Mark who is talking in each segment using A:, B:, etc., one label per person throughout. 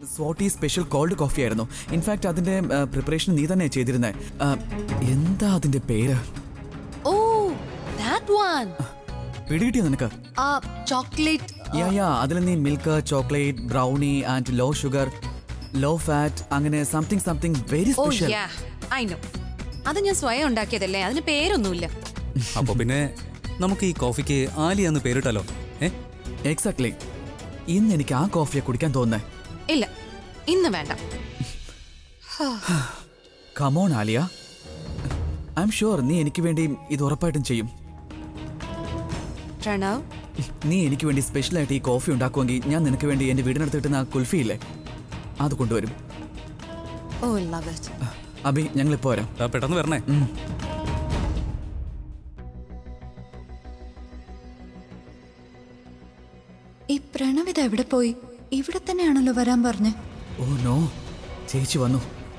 A: സ്വാട്ടി special cold coffee ആയിരുന്നു in fact അതിന്റെ preparation നീ തന്നെ ചെയ്തിരുന്നത് എന്താ അതിന്റെ പേര്
B: ഓ ദാറ്റ് വൺ
A: പിടികിട്ടിയോ നിനക്ക്
B: ആ ചോക്ലേറ്റ്
A: യാ യാ അതിൽ നീ milk chocolate brownie and low sugar low fat അങ്ങനെ something something very
B: oh
A: special
B: yeah I know അത് ഞാൻ സ്വയം ഉണ്ടാക്കിയതല്ലേ അതിന് പേരൊന്നുമില്ല
C: അപ്പൊ പിന്നെ നമുക്ക് ഈ കോഫിക്ക് ആലിയ എന്ന് പേരിട്ടാലോ ഏ
A: എക്സാക്ട്ലി ഇന്ന് എനിക്ക് ആ കോഫിയെ കുടിക്കാൻ തോന്നുന്നേ
B: ഇല്ല ഇന്ന് വേണ്ട
A: come on Alia I'm sure നീ എനിക്ക് വേണ്ടി ഇത് ഉറപ്പായിട്ടും ചെയ്യും
B: പ്രണവ്
A: നീ എനിക്ക് വേണ്ടി സ്പെഷ്യലായിട്ട് ഈ കോഫി ഉണ്ടാക്കുമെങ്കിൽ ഞാൻ നിനക്ക് വേണ്ടി എൻ്റെ വീടിനടുത്ത് കിട്ടുന്ന ആ കുൽഫി ഇല്ലേ അത് കൊണ്ടുവരും
B: ഓ ലവ് ഇറ്റ്
A: അബി ഞങ്ങളിപ്പോ വരാം
C: ദാ പെട്ടെന്ന് വരണേ
D: ഈ പ്രണവിത എവിടെ പോയി ഇവിടെ തന്നെയാണല്ലോ വരാൻ പറഞ്ഞ്
A: ഓ നോ ചേച്ചി വന്നു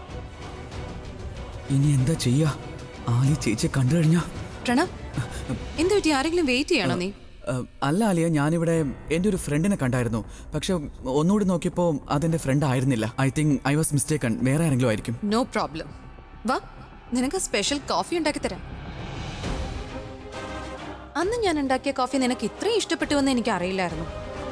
A: ഇനി എന്താ ചെയ്യാ ആലി ചേച്ചിയെ കണ്ടു കഴിഞ്ഞാ
B: പ്രണവ് എന്ത് പറ്റി ആരെങ്കിലും വെയിറ്റ് ചെയ്യണോ നീ
A: ഏഹ്, അല്ല ആലിയ ഞാനിവിടെ എൻ്റെ ഒരു ഫ്രണ്ടിനെ കണ്ടായിരുന്നു പക്ഷെ ഒന്നുകൂടി നോക്കിയപ്പോൾ അതെന്റെ ഫ്രണ്ട് ആയിരുന്നില്ല I think I was mistaken വേറെ ആരെങ്കിലും ആയിരിക്കും
B: നോ പ്രോബ്ലം വാ നിനക്ക് സ്പെഷ്യൽ കോഫി ഉണ്ടാക്കി തരാം അന്ന് ഞാൻ ഉണ്ടാക്കിയ കോഫി നിനക്ക് ഇത്രയും ഇഷ്ടപ്പെട്ടുവെന്ന് എനിക്ക് അറിയില്ലായിരുന്നു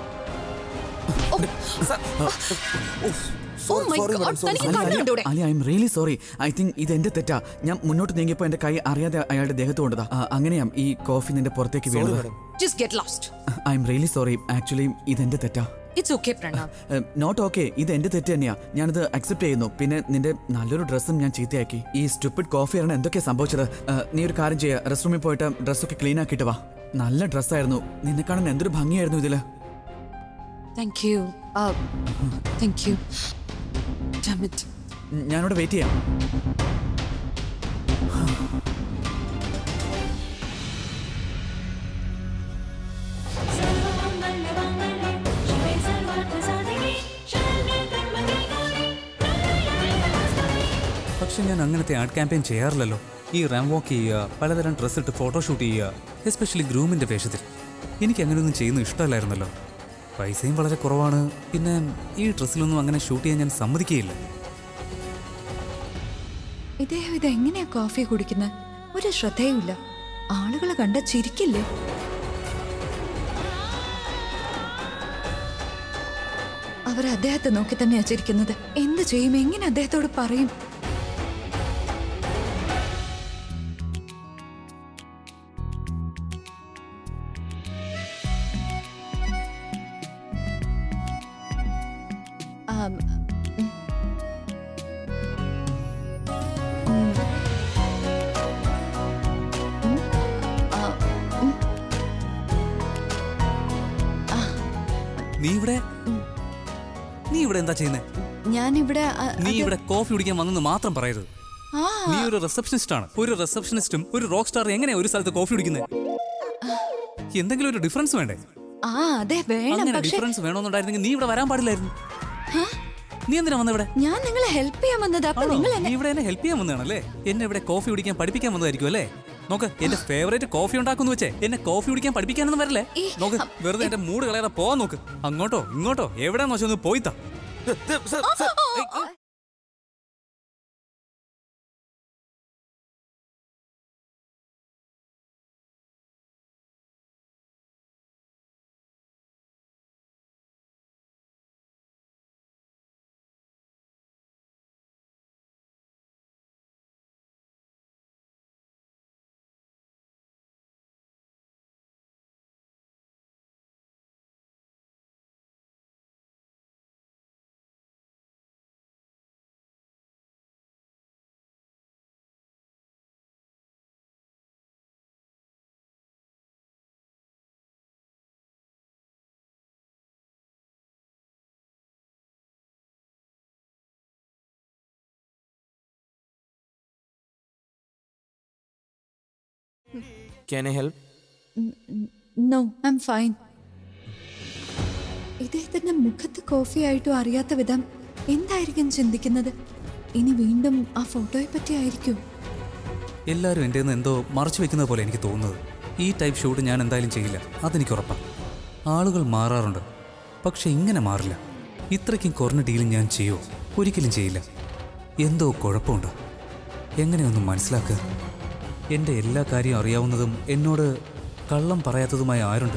B: Oh my God, തനിക്ക് കണ്ണ് കണ്ടൂടെ?
A: Ali I'm really sorry I think ഇത് എന്റെ തെറ്റാ ഞാൻ മുന്നോട്ട് നീങ്ങിയപ്പോൾ എന്റെ കൈ അറിയാതെ അയാളുടെ ദേഹത്ത് കൊണ്ടതാ ആ, അങ്ങനെയാ ഈ കോഫി നിന്റെ പുറത്തേക്ക് വീണത്
B: Just get lost.
A: I'm really sorry actually ഇത് എന്റെ തെറ്റാ
B: It's okay, Pranav
A: not okay ഇത് എന്റെ തെറ്റ് തന്നെയാ ഞാനിത് അക്സെപ്റ്റ് ചെയ്യുന്നു പിന്നെ നിന്റെ നല്ലൊരു ഡ്രസ്സും ഞാൻ ചീത്തയാക്കി ഈ സ്റ്റുപ്പിഡ് കോഫി ആണ് എന്തൊക്കെയാ സംഭവിച്ചത് ആ, നീ ഒരു കാര്യം ചെയ്യുക റെസ്റ്റ് റൂമിൽ പോയിട്ട് ഡ്രസ്സൊക്കെ ക്ലീൻ ആക്കിയിട്ട് വാ നല്ല ഡ്രസ്സായിരുന്നു നിന്നെ കാണാൻ എന്തൊരു ഭംഗിയായിരുന്നു ഇതില്
B: Thank you. Uh, thank you. Damn it.
A: ഉം, ഞാനിവിടെ വെയിറ്റ് ചെയ്യാം
C: പക്ഷെ ഞാൻ അങ്ങനത്തെ ആഡ് ക്യാമ്പയിൻ ചെയ്യാറില്ലല്ലോ ഈ റാം വാക്ക് ചെയ്യുക പലതരം ഡ്രസ്സ് ഇട്ട് ഫോട്ടോഷൂട്ട് ചെയ്യുക എസ്പെഷ്യലി ഗ്രൂമിന്റെ വേഷത്തിൽ എനിക്ക് അങ്ങനെയൊന്നും ചെയ്യുന്നത് ഇഷ്ടമല്ലായിരുന്നല്ലോ പൈസയും വളരെ കുറവാണ് പിന്നെ ഈ ഡ്രസ്സിലൊന്നും അങ്ങനെ ഷൂട്ട് ചെയ്യാൻ ഞാൻ സമ്മതിക്കുകയില്ല
D: ഇദ്ദേഹം ഇത് എങ്ങനെയാ കോഫി കുടിക്കുന്നത് ഒരു ശ്രദ്ധയുമില്ല ആളുകൾ കണ്ട ചിരിക്കില്ലേ അവർ അദ്ദേഹത്തെ നോക്കി തന്നെയാ ചിരിക്കുന്നത് എന്ത് ചെയ്യും എങ്ങനെ അദ്ദേഹത്തോട് പറയും ആം, ഉം. ഉം. ഉം. ആ, ഉം.
C: നീ ഇവിടെ നീ ഇവിടെ എന്താ ചെയ്യുന്നേ
D: ഞാനിവിടെ അ,
C: നീ
D: അത്
C: ഇവിടെ കോഫി കുടിക്കാൻ വന്നെന്ന് മാത്രം പറയരുത്
D: ആ
C: നീ ഒരു റിസപ്ഷനിസ്റ്റ് ആണ് ഒരു റിസപ്ഷനിസ്റ്റും ഒരു റോക്ക് സ്റ്റാർ എങ്ങനെയാ ഒരു സ്ഥലത്ത് കോഫി കുടിക്കുന്നത് എന്തെങ്കിലും ഒരു ഡിഫറൻസ് വേണ്ടേ
D: ആ അതെ വേണം
C: അങ്ങനെ
D: പക്ഷെ
C: ഡിഫറൻസ് വേണമെന്നുണ്ടായിരുന്നെങ്കിൽ നീ ഇവിടെ വരാൻ പാടില്ലായിരുന്നു നീ എന്തിനാ വന്ന ഇവിടെ
D: ഞാൻ നിങ്ങളെ ഹെൽപ്പ് ചെയ്യാൻ വന്നത് അപ്പൊ
C: ആണോ?
D: നിങ്ങൾ
C: നീ
D: എന്നെ
C: ഇവിടെ എന്നെ ഹെൽപ്പ് ചെയ്യാൻ വന്നതാണല്ലേ എന്നെ ഇവിടെ കോഫി കുടിക്കാൻ പഠിപ്പിക്കാൻ വന്നതായിരിക്കും അല്ലേ നോക്ക് എന്റെ ഫേവറേറ്റ് കോഫി ഉണ്ടാക്കുന്നു വെച്ചേ എന്നെ കോഫി കുടിക്കാൻ പഠിപ്പിക്കാനൊന്നും വരല്ലേ
D: ഈ,
C: നോക്ക്
D: അം,
C: വെറുതെ എന്റെ മൂഡ് കളയാതെ പോവാൻ നോക്ക് അങ്ങോട്ടോ ഇങ്ങോട്ടോ എവിടെയാന്ന് വെച്ചാൽ ഒന്ന് പോയിത്താ
E: Can I help?
D: No I'm fine ഇദ്ദേഹത്തിന്റെ മുഖത്ത് കോഫി ആയിട്ടും അറിയാത്ത വിധം എന്തായിരിക്കും ചിന്തിക്കുന്നത് ഇനി വീണ്ടും ആ ഫോട്ടോയെ പറ്റി ആയിരിക്കും
C: എല്ലാവരും എൻ്റെ നിന്ന് എന്തോ മറച്ചു വെക്കുന്നത് പോലെ എനിക്ക് തോന്നുന്നത് ഈ ടൈപ്പ് ഷൂട്ട് ഞാൻ എന്തായാലും ചെയ്യില്ല അതെനിക്ക് ഉറപ്പാണ് ആളുകൾ മാറാറുണ്ട് പക്ഷെ ഇങ്ങനെ മാറില്ല ഇത്രയ്ക്കും കുറഞ്ഞ ഡീലും ഞാൻ ചെയ്യുമോ ഒരിക്കലും ചെയ്യില്ല എന്തോ കുഴപ്പമുണ്ടോ എങ്ങനെയൊന്നും മനസ്സിലാക്കുക എൻ്റെ എല്ലാ കാര്യവും അറിയാവുന്നതും എന്നോട് കള്ളം പറയാത്തതുമായ ആരുണ്ട്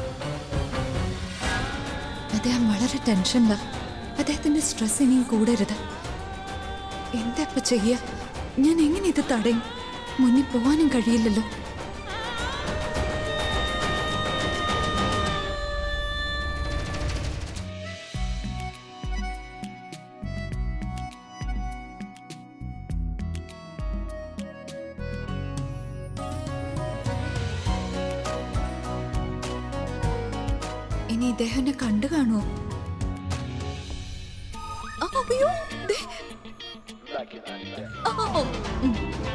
D: അദ്ദേഹം വളരെ ടെൻഷനിലാ അദ്ദേഹത്തിന്റെ സ്ട്രെസ് ഇനിയും കൂടരുത് എന്താ ഇപ്പൊ ചെയ്യ ഞാൻ എങ്ങനെ ഇത് തടയും മുന്നിൽ പോവാനും കഴിയില്ലല്ലോ ഇനി ഇദ്ദേഹം എന്നെ കണ്ടു കാണുമോ ആ, അയ്യോ, ദേ. ആ, ഓ, ഉം.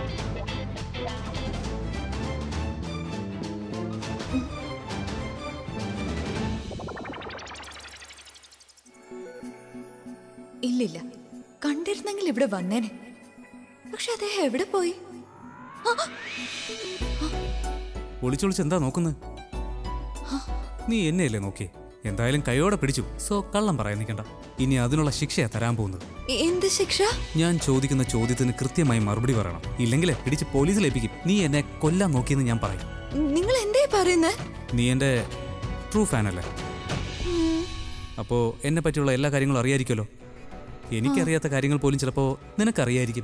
D: ഇല്ലില്ല കണ്ടിരുന്നെങ്കിൽ ഇവിടെ വന്നേനെ പക്ഷെ അദ്ദേഹം എവിടെ പോയി
C: ഒളിച്ചൊളിച്ച് എന്താ നോക്കുന്നത് നീ എന്നെയല്ലേ നോക്കി എന്തായാലും കൈയോടെ പിടിച്ചു സോ കള്ളം പറയാൻ നിൽക്കണ്ട ഇനി അതിനുള്ള ശിക്ഷയാ തരാൻ പോകുന്നത്
D: എ- എന്ത് ശിക്ഷ
C: ഞാൻ ചോദിക്കുന്ന ചോദ്യത്തിന് കൃത്യമായി മറുപടി പറയണം ഇല്ലെങ്കിലേ പിടിച്ച് പോലീസിൽ ഏൽപ്പിക്കും നീ എന്നെ കൊല്ലാൻ നോക്കിയെന്ന് ഞാൻ പറയും
D: നിങ്ങൾ എന്തേ പറയുന്നേ
C: നീ എൻ്റെ ട്രൂ ഫാനല്ലേ അപ്പോ എന്നെ പറ്റിയുള്ള എല്ലാ കാര്യങ്ങളും അറിയായിരിക്കുമല്ലോ എനിക്കറിയാത്ത കാര്യങ്ങൾ പോലും ചിലപ്പോൾ നിനക്കറിയായിരിക്കും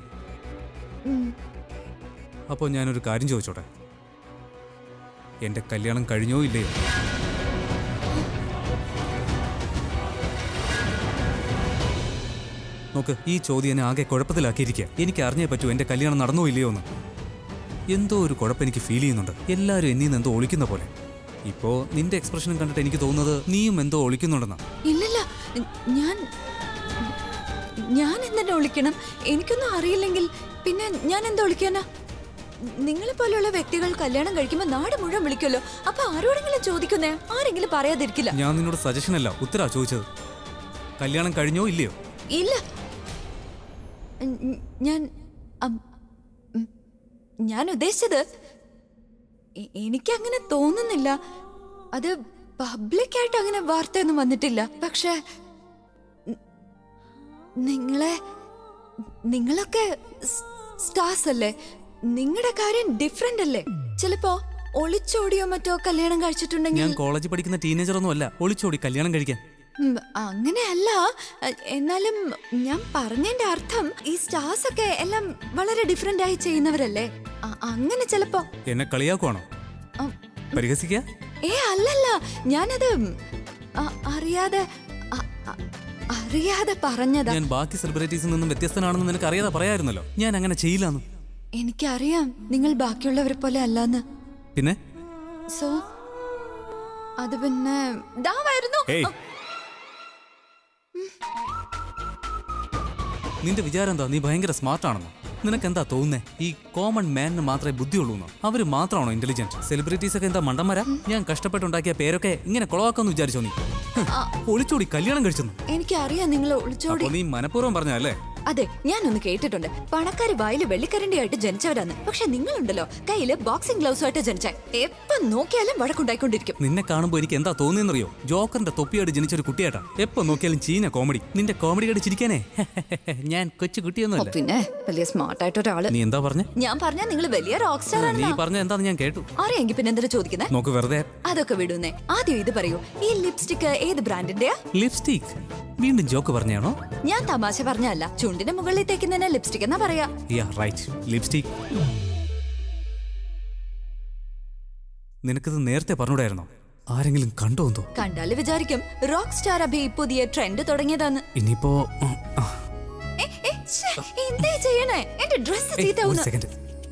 C: അപ്പോൾ ഞാനൊരു കാര്യം ചോദിച്ചോട്ടെ എൻ്റെ കല്യാണം കഴിഞ്ഞോ ഇല്ലയോ നോക്ക് ഈ ചോദ്യം എന്നെ ആകെ കുഴപ്പത്തിലാക്കിയിരിക്കുക എനിക്ക് അറിഞ്ഞേ പറ്റൂ എൻ്റെ കല്യാണം നടന്നോ ഇല്ലയോ എന്ന് എന്തോ ഒരു കുഴപ്പം എനിക്ക് ഫീൽ ചെയ്യുന്നുണ്ട് എല്ലാവരും എന്നിൽ നിന്ന് എന്തോ ഒളിക്കുന്ന പോലെ ഇപ്പോ നിന്റെ എക്സ്പ്രഷനും കണ്ടിട്ട് എനിക്ക് തോന്നുന്നത് നീയും എന്തോ ഒളിക്കുന്നുണ്ടെന്നാ
D: ഇല്ലല്ല ഞാൻ ഞാൻ എന്തിനാ വിളിക്കണം എനിക്കൊന്നും അറിയില്ലെങ്കിൽ പിന്നെ ഞാൻ എന്താ വിളിക്കാനാ നിങ്ങളെ പോലെയുള്ള വ്യക്തികൾ കല്യാണം കഴിക്കുമ്പോൾ നാട് മുഴുവൻ വിളിക്കുമല്ലോ അപ്പൊ ആരോടെങ്കിലും ചോദിക്കുന്നേ ആരെങ്കിലും പറയാതിരിക്കില്ല
C: ഞാൻ നിന്നോട് സജഷൻ അല്ല ഉത്തരാ ചോദിച്ചത് കല്യാണം കഴിഞ്ഞോ ഇല്ലയോ
D: ഇല്ല ഉം, ഞാൻ അം, ഉം, ഞാൻ ഉദ്ദേശിച്ചത് എ- എനിക്കങ്ങനെ തോന്നുന്നില്ല അത് പബ്ലിക്കായിട്ട് അങ്ങനെ വാർത്തയൊന്നും വന്നിട്ടില്ല പക്ഷെ ന- നിങ്ങളെ നിങ്ങളൊക്കെ സ്- സ്റ്റാർസ് അല്ലേ നിങ്ങളുടെ കാര്യം ഡിഫറെന്റ് അല്ലേ ചിലപ്പോ ഒളിച്ചോടിയോ മറ്റോ കല്യാണം കഴിച്ചിട്ടുണ്ടെങ്കിൽ
C: ഞാൻ കോളേജിൽ പഠിക്കുന്ന ടീനേജർ ഒന്നും അല്ല ഒളിച്ചോടി കല്യാണം കഴിക്കാൻ
D: ഉം, അങ്ങനെയല്ല അ, എന്നാലും ഞാൻ പറഞ്ഞതിന്റെ അർത്ഥം ഈ സ്റ്റാർസ് ഒക്കെ എല്ലാം വളരെ ഡിഫറെന്റ് ആയി ചെയ്യുന്നവരല്ലേ അ- അങ്ങനെ ചിലപ്പോ
C: എന്നെ കളിയാക്കുവാണോ
D: അം,
C: പരിഹസിക്കുക
D: ഏ അല്ലല്ല ഞാനത് അ- അറിയാതെ അ- അ- അറിയാതെ പറഞ്ഞതാ
C: ഞാൻ ബാക്കി സെലിബ്രിറ്റീസിൽ നിന്നും വ്യത്യസ്തനാണെന്ന് നിനക്ക് അറിയാതെ പറയായിരുന്നല്ലോ ഞാൻ അങ്ങനെ ചെയ്യില്ലാന്ന്
D: എനിക്കറിയാം നിങ്ങൾ ബാക്കിയുള്ളവരെ പോലെ അല്ലാന്ന്
C: പിന്നെ
D: സോ അത് പിന്നെ ദാ വരുന്നു
C: ഏയ് നിന്റെ വിചാരം എന്താ നീ ഭയങ്കര സ്മാർട്ട് ആണെന്നോ നിനക്ക് എന്താ തോന്നുന്നേ ഈ കോമൺ മാനിന് മാത്രമേ ബുദ്ധിയുള്ളൂ എന്നോ അവര് മാത്രമാണോ ഇന്റലിജന്റ് സെലിബ്രിറ്റീസ് ഒക്കെ എന്താ മണ്ടന്മാരാ ഞാൻ കഷ്ടപ്പെട്ടുണ്ടാക്കിയ പേരൊക്കെ ഇങ്ങനെ കൊളവാക്കാന്ന് വിചാരിച്ചോ നീ ഹ്, ഒളിച്ചോടി കല്യാണം കഴിച്ചെന്നു
D: എനിക്കറിയാം നിങ്ങൾ ഒളിച്ചോടി
C: അപ്പൊ നീ മനഃപൂർവ്വം പറഞ്ഞല്ലേ
D: അതെ ഞാനൊന്ന് കേട്ടിട്ടുണ്ട് പണക്കാര് വായില് വെള്ളിക്കരണ്ടിയായിട്ട് ജനിച്ചവരാന്ന് പക്ഷെ നിങ്ങളുണ്ടല്ലോ കയ്യില് ബോക്സിംഗ് ഗ്ലൗസ് ആയിട്ട് ജനിച്ച എപ്പം നോക്കിയാലും വഴക്കുണ്ടായിക്കൊണ്ടിരിക്കും
C: നിന്നെ കാണുമ്പോൾ എനിക്ക് എന്താ തോന്നിയെന്നറിയോ ജോക്കറിന്റെ തൊപ്പിയായിട്ട് ജനിച്ച ഒരു കുട്ടിയാട്ടാ എപ്പോ നോക്കിയാലും ചീന കോമഡി നിന്റെ കോമഡി കണ്ട് ചിരിക്കാനേ ഞാൻ കൊച്ചു
D: ഓ,
C: കുട്ടിയൊന്നുമല്ല
D: പിന്നെ വലിയ സ്മാർട്ട് ആയിട്ട് ഒരാള്
C: നീ എന്താ പറഞ്ഞേ
D: ഞാൻ പറഞ്ഞ നിങ്ങൾ വലിയ റോക്ക് സ്റ്റാർ
C: നീ
D: ആണെന്നാ
C: പറഞ്ഞ എന്താന്ന് ഞാൻ കേട്ടു
D: അറിയെങ്കിൽ പിന്നെ എന്തിനാ ചോദിക്കുന്നേ
C: നോക്ക് വെറുതെ
D: അതൊക്കെ വിടുന്നേ ആദ്യം ഇത് പറയൂ ഈ ലിപ്സ്റ്റിക് ഏത് ബ്രാൻഡിന്റെയാ
C: ലിപ്സ്റ്റിക് വീണ്ടും ജോക്ക് പറഞ്ഞാണോ
D: ഞാൻ തമാശ പറഞ്ഞല്ല ചുണ്ടിന് മുകളിൽ തേക്കുന്നതിനെ ലിപ്സ്റ്റിക് എന്നാ പറയാ
C: യാ റൈറ്റ് ലിപ്സ്റ്റിക് നിനക്കിത് നേരത്തെ പറഞ്ഞൂടായിരുന്നോ ആരെങ്കിലും കണ്ടോ എന്തോ
D: കണ്ടാല് വിചാരിക്കും റോക്ക് സ്റ്റാർ അഭി പുതിയ ട്രെൻഡ് തുടങ്ങിയതാന്ന്
C: ഇനിയിപ്പോ ഉം, ആ,
D: ഏ, ഏ, ശ്ശേ, എന്തേ ചെയ്യണേ എന്റെ ഡ്രസ്
C: ഏയ്, ഒരു
D: ചീത്താവുന്നു
C: സെക്കൻഡ്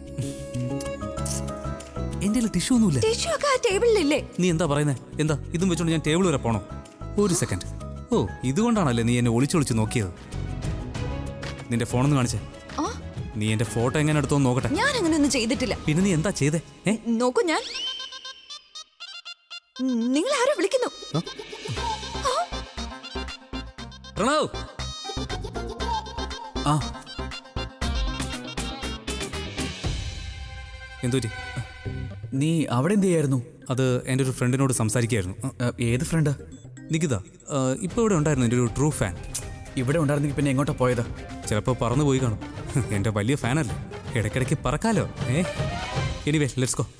C: എന്റെ ടിഷ്യൂ ഒന്നുമില്ല
D: ടിഷ്യൂ ഒക്കെ ആ ടേബിളിലില്ലേ
C: നീ എന്താ പറയുന്നേ എന്താ ഇതും വെച്ചോണ്ട് ഞാൻ ടേബിൾ വരെ പോണോ ഒരു സെക്കൻഡ് ഓ ഇതുകൊണ്ടാണല്ലേ നീ എന്നെ ഒളിച്ചൊളിച്ച് നോക്കിയത് നിന്റെ ഫോണൊന്ന് കാണിച്ചേ
D: ആ
C: നീ എന്റെ ഫോട്ടോ എങ്ങനെ എടുത്തോ നോക്കട്ടെ
D: ഞാൻ അങ്ങനെ ഒന്നും ചെയ്തിട്ടില്ല
C: പിന്നെ നീ എന്താ ചെയ്തേ ഏ
D: നോക്കൂ ഞാൻ നിങ്ങൾ ആരോ വിളിക്കുന്നു
C: പ്രണവ് ആ എന്തുപറ്റി
A: നീ അവിടെ എന്ത് ചെയ്യായിരുന്നു
C: അത് എൻ്റെ ഒരു ഫ്രണ്ടിനോട് സംസാരിക്കുകയായിരുന്നു ആ,
A: ഏത് ഫ്രണ്ട്
C: നികിത ഇപ്പോൾ ഇവിടെ ഉണ്ടായിരുന്നു എൻ്റെ ഒരു ട്രൂ ഫാൻ
A: ഇവിടെ ഉണ്ടായിരുന്നെങ്കിൽ പിന്നെ എങ്ങോട്ടാ പോയത്
C: ചിലപ്പോൾ പറന്നു പോയി കാണും എൻ്റെ വലിയ ഫാനല്ലേ ഇടയ്ക്കിടയ്ക്ക് പറക്കാലോ ഏ anyway let's go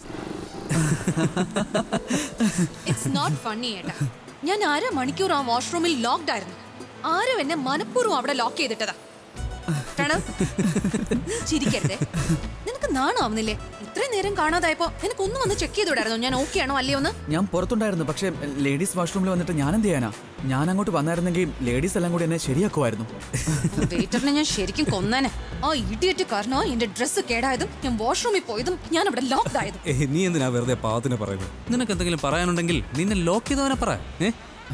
B: it's not funny ഏട്ടാ ഞാൻ അര മണിക്കൂർ ആ വാഷ്റൂമിൽ ലോക്ക്ഡ് ആയിരുന്നു ആരും എന്നെ മനഃപൂർവ്വം അവിടെ ലോക്ക് ചെയ്തിട്ടതാ പ്രണവ് നീ ചിരിക്കരുതേ നിനക്ക് നാണാവുന്നില്ലേ ഇത്രയും നേരം കാണാതായപ്പോ നിനക്ക് ഒന്ന് വന്ന് ചെക്ക് ചെയ്തോടായിരുന്നു ഞാൻ ഓക്കെ ആണോ അല്ലയോ എന്ന്
A: ഞാൻ പുറത്തുണ്ടായിരുന്നു പക്ഷേ ലേഡീസ് വാഷ്റൂമിൽ വന്നിട്ട് ഞാൻ എന്ത് ചെയ്യാനാ ഞാൻ അങ്ങോട്ട് വന്നായിരുന്നെങ്കിൽ ലേഡീസ് എല്ലാം കൂടി എന്നെ ശരിയാക്കുമായിരുന്നു
B: വെയിറ്ററിനെ ഞാൻ ശരിക്കും കൊന്നേനെ ആ ഇഡിയറ്റ് കാരണോ എന്റെ ഡ്രസ്സ് കേടായതും ഞാൻ വാഷ്റൂമിൽ പോയതും ഞാൻ അവിടെ ലോക്ക്ഡ് ആയതും
C: ഏ നീ എന്തിനാ വെറുതെ പാവത്തിന് പറയുന്നത് നിനക്ക് എന്തെങ്കിലും പറയാനുണ്ടെങ്കിൽ നിന്നെ ലോക്ക് ചെയ്തവനെ പറ ഏ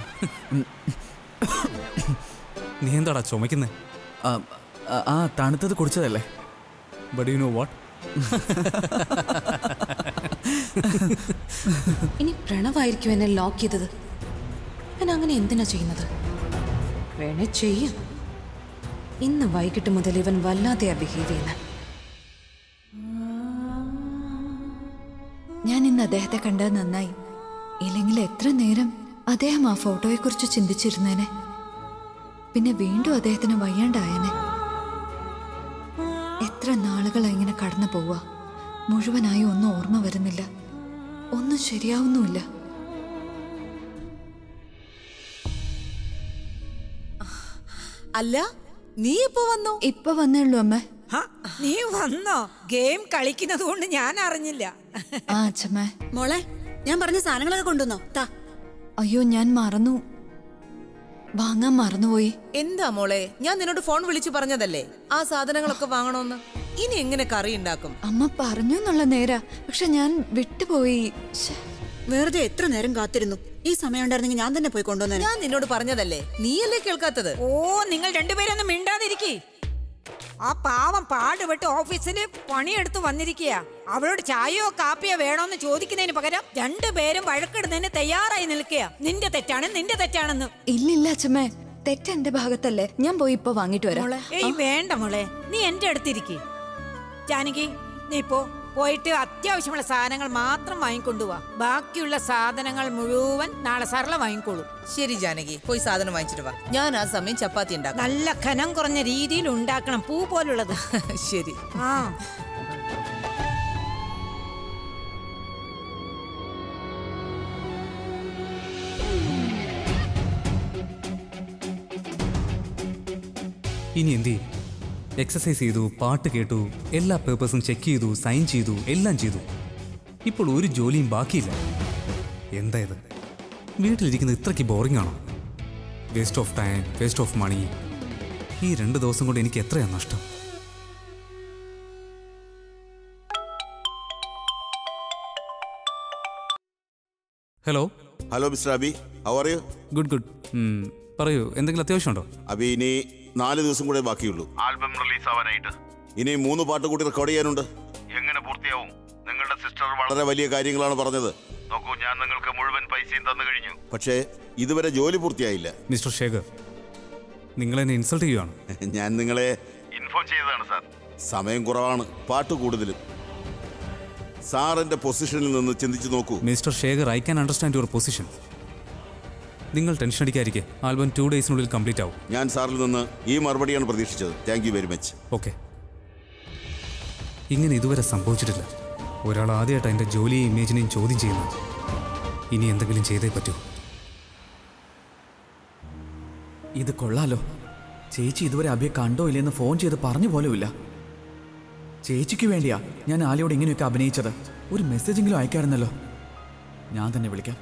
C: നീ എന്താടാ ചുമക്കുന്നേ
A: ആ, ആ, ആ തണുത്തത് കുടിച്ചതല്ലേ
C: ബട്ട് യു നോ വാട്ട്
B: ഇനി പ്രണവായിരിക്കും എന്നെ ലോക്ക് ചെയ്തത് ഞാൻ അങ്ങനെ എന്തിനാ ചെയ്യുന്നത് വേണേ ചെയ്യും ഇന്ന് വൈകിട്ട് മുതൽ ഇവൻ വല്ലാതെയാ ബിഹേവ് ചെയ്യുന്നത്
D: ഞാൻ ഇന്ന് അദ്ദേഹത്തെ കണ്ടത് നന്നായി ഇല്ലെങ്കിൽ എത്ര നേരം അദ്ദേഹം ആ ഫോട്ടോയെക്കുറിച്ച് ചിന്തിച്ചിരുന്നേനെ പിന്നെ വീണ്ടും അദ്ദേഹത്തിന് വയ്യാണ്ടായനെ എത്ര നാളുകൾ ഇങ്ങനെ കടന്നു പോവുക മുഴുവനായി ഒന്നും ഓർമ്മ വരുന്നില്ല ഒന്നും ശരിയാവുന്നുമില്ല
F: അല്ല നീ ഇപ്പൊ വന്നു
D: ഇപ്പൊ വന്നേ ഉള്ളൂ അമ്മ
G: ഹ, നീ വന്നോ ഗെയിം കളിക്കുന്നത് കൊണ്ട് ഞാൻ അറിഞ്ഞില്ല
D: ആ അച്ഛമ്മ
F: മോളെ ഞാൻ പറഞ്ഞ സാധനങ്ങളൊക്കെ കൊണ്ടുവന്നോ താ
D: അയ്യോ ഞാൻ മറന്നു വാങ്ങാൻ മറന്നുപോയി
F: എന്താ മോളെ ഞാൻ നിന്നോട് ഫോൺ വിളിച്ചു പറഞ്ഞതല്ലേ ആ സാധനങ്ങളൊക്കെ വാങ്ങണോന്ന് ഇനി എങ്ങനെ കറി ഉണ്ടാക്കും
D: അമ്മ പറഞ്ഞു എന്നുള്ള നേരാ പക്ഷെ ഞാൻ വിട്ടുപോയി ശ്ശെ.
H: വെറുതെ എത്ര നേരം കാത്തിരുന്നു ഈ സമയം ഉണ്ടായിരുന്നെങ്കിൽ ഞാൻ തന്നെ പോയി കൊണ്ടുവന്നേനെ
F: ഞാൻ നിന്നോട് പറഞ്ഞതല്ലേ നീയല്ലേ കേൾക്കാത്തത്
G: ഓ നിങ്ങൾ രണ്ടുപേരൊന്നും മിണ്ടാതിരിക്കേ ആ പാവം പാടുപെട്ട് ഓഫീസിൽ പണിയെടുത്ത് വന്നിരിക്കുക അവളോട് ചായയോ കാപ്പിയോ വേണോന്ന് ചോദിക്കുന്നതിന് പകരം രണ്ടുപേരും വഴക്കിടുന്നതിന് തയ്യാറായി നിൽക്കുക നിന്റെ തെറ്റാണ് നിന്റെ തെറ്റാണെന്ന്
D: ഇല്ലില്ല അച്ഛമ്മേ തെറ്റ് എന്റെ ഭാഗത്തല്ലേ ഞാൻ പോയി ഇപ്പൊ വാങ്ങിട്ട് വരാം
G: ഏയ് വേണ്ട മോളെ നീ എന്റെ അടുത്തിരിക്കേ ജാനകി നീ പോ പോയിട്ട് അത്യാവശ്യമുള്ള സാധനങ്ങൾ മാത്രം വാങ്ങിക്കൊണ്ടുപോവാ ബാക്കിയുള്ള സാധനങ്ങൾ മുഴുവൻ നാളെ സർല വാങ്ങിക്കോളൂ
F: ശരി ജാനകി പോയി സാധനം വാങ്ങിച്ചിട്ട് വാ ഞാൻ ആ സമയം ചപ്പാത്തി ഉണ്ടാക്കാം
G: നല്ല ഖനം കുറഞ്ഞ രീതിയിൽ ഉണ്ടാക്കണം പൂ പോലുള്ളത്
F: ശരി
G: ആ
C: ഇനി എന്ത് ചെയ്യും എക്സസൈസ് ചെയ്തു പാട്ട് കേട്ടു എല്ലാ പേപ്പേഴ്സും ചെക്ക് ചെയ്തു സൈൻ ചെയ്തു എല്ലാം ചെയ്തു ഇപ്പോൾ ഒരു ജോലിയും ബാക്കിയില്ല എന്താ ഇത് വീട്ടിലിരിക്കുന്നത് ഇത്രയ്ക്ക് ബോറിംഗ് ആണോ waste of time waste of money ഈ രണ്ട് ദിവസം കൊണ്ട് എനിക്ക് എത്രയാണ് നഷ്ടം hello
I: hello mister Abi how are you
C: good good പറയൂ എന്തെങ്കിലും അത്യാവശ്യമുണ്ടോ
I: അബി ഇനി നാല് ദിവസം കൂടെ ബാക്കിയുള്ളൂ
J: ആൽബം റിലീസ് ആവാനായിട്ട്
I: ഇനി മൂന്ന് പാട്ട് കൂടി റെക്കോർഡ് ചെയ്യാനുണ്ട്
J: എങ്ങനെ പൂർത്തിയാവും നിങ്ങളുടെ സിസ്റ്റർ വളരെ
I: വളരെ വലിയ കാര്യങ്ങളാണ് പറഞ്ഞത്
J: നോക്കൂ ഞാൻ നിങ്ങൾക്ക് മുഴുവൻ പൈസയും തന്നു കഴിഞ്ഞു
I: പക്ഷേ ഇതുവരെ ജോലി പൂർത്തിയായില്ല
C: മിസ്റ്റർ ശേഖർ നിങ്ങൾ എന്നെ ഇൻസൾട്ട് ചെയ്യുകയാണ്
I: ഞാൻ നിങ്ങളെ
J: ഇൻഫോം ചെയ്തതാണ് സാർ
I: സമയം കുറവാണ് പാട്ട് കൂടുതലും സാറിന്റെ പൊസിഷനിൽ നിന്ന് ചിന്തിച്ചു നോക്കൂ
C: mister Shekhar I can understand your position നിങ്ങൾ ടെൻഷൻ അടിക്കാതിരിക്കെ ആൽബം ടു ഡേയ്സിനുള്ളിൽ കംപ്ലീറ്റ് ആവും
I: ഞാൻ സാറിൽ നിന്ന് ഈ മറുപടിയാണ് പ്രതീക്ഷിച്ചത് thank you very much
C: okay ഇങ്ങനെ ഇതുവരെ സംഭവിച്ചിട്ടില്ല ഒരാൾ ആദ്യമായിട്ട് എൻ്റെ ജോലിയെയും ഇമേജിനെയും ചോദ്യം ചെയ്യുന്നു ഇനി എന്തെങ്കിലും ചെയ്തേ പറ്റൂ
A: ഇത് കൊള്ളാലോ ചേച്ചി ഇതുവരെ അഭിയെ കണ്ടോ ഇല്ലെന്ന് ഫോൺ ചെയ്ത് പറഞ്ഞു പോലുമില്ല ചേച്ചിക്ക് വേണ്ടിയാ ഞാൻ ആലയോട് ഇങ്ങനെയൊക്കെ അഭിനയിച്ചത് ഒരു മെസ്സേജെങ്കിലും അയക്കാറുന്നല്ലോ ഞാൻ തന്നെ വിളിക്കാം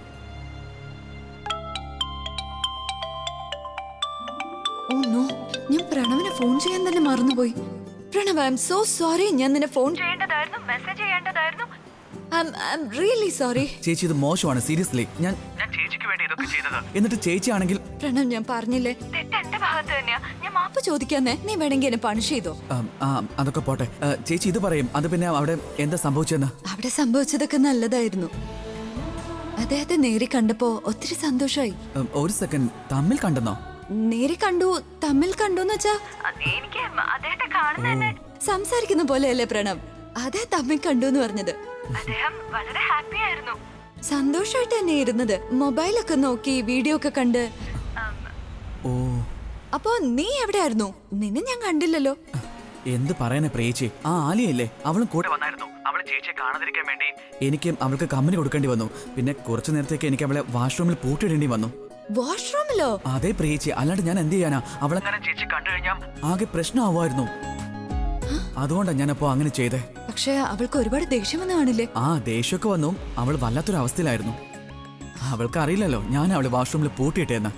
D: ഓ നോ ഞാൻ പ്രണവിനെ ഫോൺ ചെയ്യാൻ തന്നെ മറന്നുപോയി Pranav I'm so sorry ഞാൻ നിന്നെ ഫോൺ ചെയ്യേണ്ടതായിരുന്നു മെസ്സേജ് ചെയ്യേണ്ടതായിരുന്നു ഐ എം റിയലി സോറി
A: ചേച്ചി ഇത് മോശമാണ് സീരിയസ്ലി ഞാൻ എന്നിട്ട് ചേച്ചിയാണെങ്കിൽ
D: പ്രണവ് ഞാൻ പറഞ്ഞില്ലേ തെറ്റ് എന്റെ ഭാഗത്ത് തന്നെയാ ഞാൻ മാപ്പ് ചോദിക്കാന്നേ നീ വേണമെങ്കിൽ എന്നെ പണിഷ് ചെയ്തോ
A: ആം, ആ അതൊക്കെ പോട്ടെ ആ, ചേച്ചി ഇത് പറയും അത് പിന്നെ അവിടെ എന്താ സംഭവിച്ചെന്ന്
D: അവിടെ സംഭവിച്ചതൊക്കെ നല്ലതായിരുന്നു അദ്ദേഹത്തെ നേരി കണ്ടപ്പോ ഒത്തിരി സന്തോഷമായി
A: ഉം, ഒരു സെക്കൻഡ് തമ്മിൽ കണ്ടെന്നോ
D: നേരി കണ്ടു തമ്മിൽ കണ്ടു എന്ന് വെച്ചാ എനിക്ക് അദ്ദേഹത്തെ കാണുന്ന സംസാരിക്കുന്ന പോലെയല്ലേ പ്രണവ് അതേ തമ്മിൽ കണ്ടു എന്ന് പറഞ്ഞത് അദ്ദേഹം വളരെ ഹാപ്പി ആയിരുന്നു സന്തോഷമായിട്ട് തന്നെ ഇരുന്നത് മൊബൈലൊക്കെ നോക്കി വീഡിയോ ഒക്കെ കണ്ട്
A: ഓ
D: അപ്പോ നീ എവിടെയായിരുന്നു നിന്നെ ഞാൻ കണ്ടില്ലല്ലോ
A: എന്ത് പറയാനാ പ്രിയേച്ചി ആ ആലിയല്ലേ അവളും കൂടെ
K: വന്നായിരുന്നു അവള് ചേച്ചിയെ കാണാതിരിക്കാൻ വേണ്ടി
A: എനിക്ക് അവൾക്ക് കമ്പനി കൊടുക്കേണ്ടി വന്നു പിന്നെ കുറച്ചു നേരത്തേക്ക് എനിക്ക് അവളെ വാഷ്റൂമിൽ പൂട്ടിയിടേണ്ടി വന്നു
D: വാഷ്റൂമിലോ
A: അതേ പ്രിയേച്ചി അല്ലാണ്ട് ഞാൻ എന്ത് ചെയ്യാനാ അവളെ
K: അങ്ങനെ ചേച്ചി കണ്ടു കഴിഞ്ഞാൽ
A: ആകെ പ്രശ്നമാവുമായിരുന്നു അതുകൊണ്ടാ ഞാനപ്പോ അങ്ങനെ ചെയ്തേ
D: പക്ഷെ അവൾക്ക് ഒരുപാട് ദേഷ്യം വന്ന് കാണില്ലേ
A: ആ ദേഷ്യമൊക്കെ വന്നു അവൾ വല്ലാത്തൊരു അവസ്ഥയിലായിരുന്നു അവൾക്ക് അറിയില്ലല്ലോ ഞാൻ അവളെ വാഷ്റൂമിൽ പൂട്ടിയിട്ടേന്ന്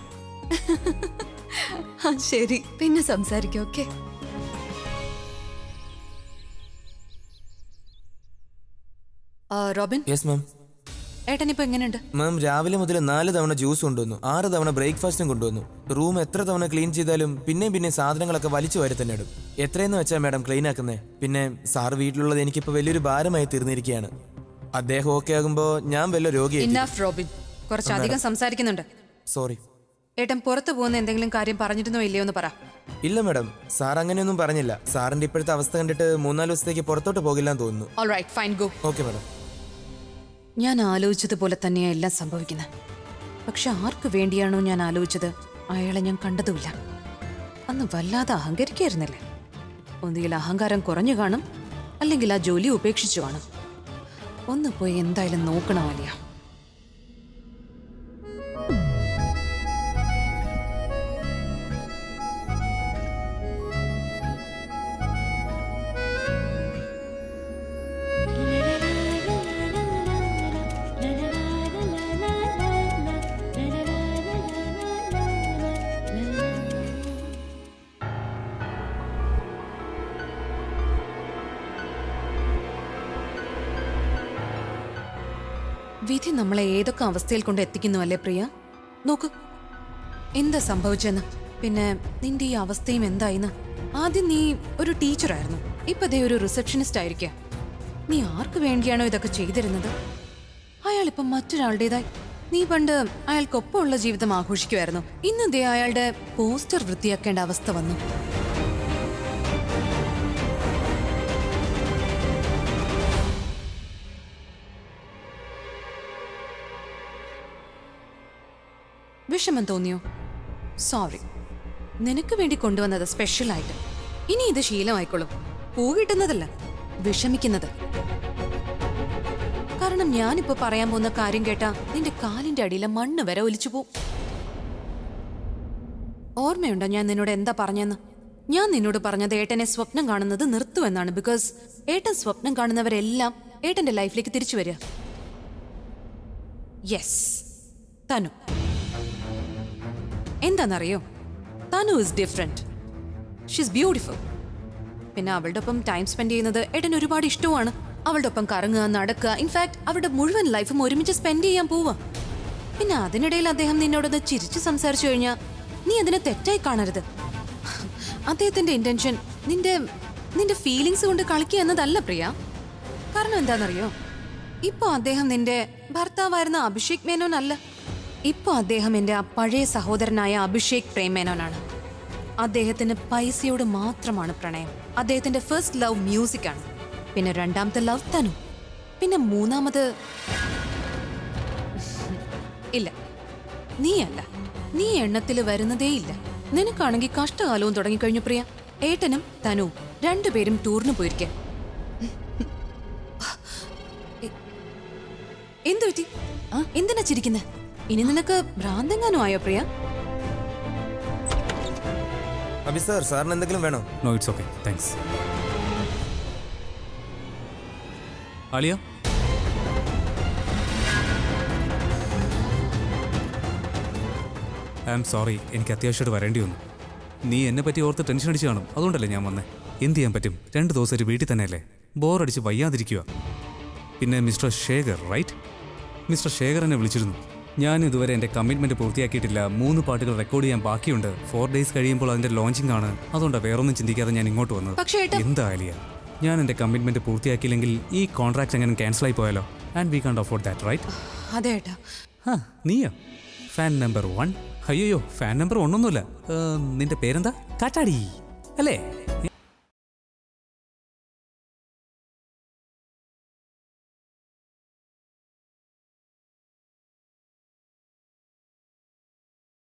D: ആ ശരി പിന്നെ സംസാരിക്കാം ഓക്കെ
B: റോബിൻ
E: യെസ് മാം
B: ഏട്ടൻ ഇപ്പൊ എങ്ങനെയുണ്ട്
E: മാം രാവിലെ മുതൽ നാല് തവണ ജ്യൂസ് കൊണ്ടുവന്നു ആറ് തവണ ബ്രേക്ക്ഫാസ്റ്റും കൊണ്ടുവന്നു റൂം എത്ര തവണ ക്ലീൻ ചെയ്താലും പിന്നെയും പിന്നെ സാധനങ്ങളൊക്കെ വലിച്ചു വാരി തന്നെ ഇടും എത്രയെന്ന് വെച്ചാൽ മാഡം ക്ലീൻ ആക്കുന്നേ പിന്നെ സാർ വീട്ടിലുള്ളത് എനിക്കിപ്പോൾ വലിയൊരു ഭാരമായി തീർന്നിരിക്കുകയാണ് അദ്ദേഹം ഓക്കെ ആകുമ്പോൾ ഞാൻ വല്ല രോഗിയായി
B: ഇന്നഫ് റോബിൻ കുറച്ചധികം സംസാരിക്കുന്നുണ്ട്
E: സോറി
B: ഏട്ടൻ പുറത്തു പോകുന്ന എന്തെങ്കിലും കാര്യം പറഞ്ഞിരുന്നോ ഇല്ലയോ എന്ന് പറ
E: ഇല്ല മാഡം സാർ അങ്ങനെയൊന്നും പറഞ്ഞില്ല സാറിന്റെ ഇപ്പോഴത്തെ അവസ്ഥ കണ്ടിട്ട് മൂന്നാല് ദിവസത്തേക്ക് പുറത്തോട്ട് പോകില്ലാന്ന് തോന്നുന്നു
B: all right fine go
E: okay madam
B: ഞാൻ ആലോചിച്ചതുപോലെ തന്നെയാണ് എല്ലാം സംഭവിക്കുന്നത് പക്ഷെ ആർക്ക് വേണ്ടിയാണോ ഞാൻ ആലോചിച്ചത് അയാളെ ഞാൻ കണ്ടതുമില്ല അന്ന് വല്ലാതെ അഹങ്കരിക്കായിരുന്നില്ലേ ഒന്നുകിൽ അഹങ്കാരം കുറഞ്ഞു കാണും അല്ലെങ്കിൽ ആ ജോലി ഉപേക്ഷിച്ചു കാണും ഒന്ന് പോയി എന്തായാലും നോക്കണം വലിയ വിധി നമ്മളെ ഏതൊക്കെ അവസ്ഥയിൽ കൊണ്ട് എത്തിക്കുന്നു അല്ലേ പ്രിയ നോക്ക് എന്താ സംഭവിച്ചെന്ന് പിന്നെ നിന്റെ ഈ അവസ്ഥയും എന്തായിന്ന് ആദ്യം നീ ഒരു ടീച്ചറായിരുന്നു ഇപ്പൊ ദേ ഒരു റിസപ്ഷനിസ്റ്റ് ആയിരിക്കുക നീ ആർക്ക് വേണ്ടിയാണോ ഇതൊക്കെ ചെയ്തിരുന്നത് അയാൾ ഇപ്പം മറ്റൊരാളുടേതായി നീ പണ്ട് അയാൾക്കൊപ്പമുള്ള ജീവിതം ആഘോഷിക്കുമായിരുന്നു ഇന്ന് ദേ അയാളുടെ പോസ്റ്റർ വൃത്തിയാക്കേണ്ട അവസ്ഥ വന്നു വിഷമം തോന്നിയോ സോറി നിനക്ക് വേണ്ടി കൊണ്ടുവന്നത് സ്പെഷ്യലായിട്ട് ഇനി ഇത് ശീലമായിക്കോളും പൂ കിട്ടുന്നതല്ല വിഷമിക്കുന്നത് കാരണം ഞാനിപ്പോ പറയാൻ പോകുന്ന കാര്യം കേട്ടാ നിന്റെ കാലിന്റെ അടിയിലെ മണ്ണ് വരെ ഒലിച്ചു പോവും ഓർമ്മയുണ്ടോ ഞാൻ നിന്നോട് എന്താ പറഞ്ഞെന്ന് ഞാൻ നിന്നോട് പറഞ്ഞത് ഏട്ടനെ സ്വപ്നം കാണുന്നത് നിർത്തുമെന്നാണ് ബിക്കോസ് ഏട്ടൻ സ്വപ്നം കാണുന്നവരെല്ലാം ഏട്ടന്റെ ലൈഫിലേക്ക് തിരിച്ചു വരിക യെസ് തനു എന്താണെന്നറിയോ Tanu is different she's beautiful പിന്നെ അവളുടെ ഒപ്പം ടൈം സ്പെൻഡ് ചെയ്യുന്നത് ഏട്ടൻ ഒരുപാട് ഇഷ്ടമാണ് അവളുടെ ഒപ്പം കറങ്ങുക നടക്കുക ഇൻഫാക്ട് അവളുടെ മുഴുവൻ ലൈഫും ഒരുമിച്ച് സ്പെൻഡ് ചെയ്യാൻ പോവാ പിന്നെ അതിനിടയിൽ അദ്ദേഹം നിന്നോടൊന്ന് ചിരിച്ച് സംസാരിച്ചു കഴിഞ്ഞാൽ നീ അതിനെ തെറ്റായി കാണരുത് അദ്ദേഹത്തിന്റെ ഇന്റൻഷൻ നിന്റെ നിന്റെ ഫീലിങ്സ് കൊണ്ട് കളിക്കുക എന്നതല്ല പ്രിയ കാരണം എന്താണെന്നറിയോ ഇപ്പൊ അദ്ദേഹം നിന്റെ ഭർത്താവായിരുന്ന അഭിഷേക് മേനോൻ അല്ല ഇപ്പൊ അദ്ദേഹം എന്റെ ആ പഴയ സഹോദരനായ അഭിഷേക് പ്രേം മേനോനാണ് അദ്ദേഹത്തിന് പൈസയോട് മാത്രമാണ് പ്രണയം അദ്ദേഹത്തിന്റെ ഫസ്റ്റ് ലവ് മ്യൂസിക് ആണ് പിന്നെ രണ്ടാമത്തെ ലവ് തനു പിന്നെ മൂന്നാമത് ഇല്ല നീയല്ല നീ എണ്ണത്തിൽ വരുന്നതേ ഇല്ല നിനക്കാണെങ്കിൽ കഷ്ടകാലവും തുടങ്ങിക്കഴിഞ്ഞു പ്രിയ ഏട്ടനും തനുവും രണ്ടുപേരും ടൂറിന് പോയിരിക്കെ എന്തു പറ്റി എന്തിനാ ചിരിക്കുന്നെ ഇനി നിനക്ക് ഭ്രാന്തെങ്ങാനും ആയോ പ്രിയ
E: അഭി സാർ സാറിന് എന്തെങ്കിലും വേണോ
C: no it's okay thanks Alia I am sorry എനിക്ക് അത്യാവശ്യമായിട്ട് വരേണ്ടി വന്നു നീ എന്നെ പറ്റി ഓർത്ത് ടെൻഷൻ അടിച്ച് കാണും അതുകൊണ്ടല്ലേ ഞാൻ വന്നേ എന്ത് ചെയ്യാൻ പറ്റും രണ്ട് ദിവസം ഒരു വീട്ടിൽ തന്നെയല്ലേ ബോറടിച്ച് വയ്യാതിരിക്കുക പിന്നെ mister Shekhar right mister Shekhar എന്നെ വിളിച്ചിരുന്നു ഞാൻ ഇതുവരെ എൻ്റെ കമ്മിറ്റ്മെൻറ്റ് പൂർത്തിയാക്കിയിട്ടില്ല മൂന്ന് പാട്ടുകൾ റെക്കോർഡ് ചെയ്യാൻ ബാക്കിയുണ്ട് ഫോർ ഡേയ്സ് കഴിയുമ്പോൾ അതിൻ്റെ ലോഞ്ചിങ് ആണ് അതുകൊണ്ടാണ് വേറൊന്നും ചിന്തിക്കാതെ ഞാൻ ഇങ്ങോട്ട് വന്നത്
B: പക്ഷേ ഏട്ടാ
C: എന്താ ആലിയ ഞാൻ എൻ്റെ കമ്മിറ്റ്മെൻറ്റ് പൂർത്തിയാക്കിയില്ലെങ്കിൽ ഈ കോൺട്രാക്ട് എങ്ങനെ ക്യാൻസൽ ആയി പോയാലോ and we can't afford that right
B: അതെ ഏട്ടാ
C: ആ നീയോ ഫാൻ നമ്പർ വൺ അയ്യോ ഫാൻ നമ്പർ ഒന്നൊന്നുമില്ല ഏ, നിന്റെ പേരെന്താ കാറ്റാടി അല്ലേ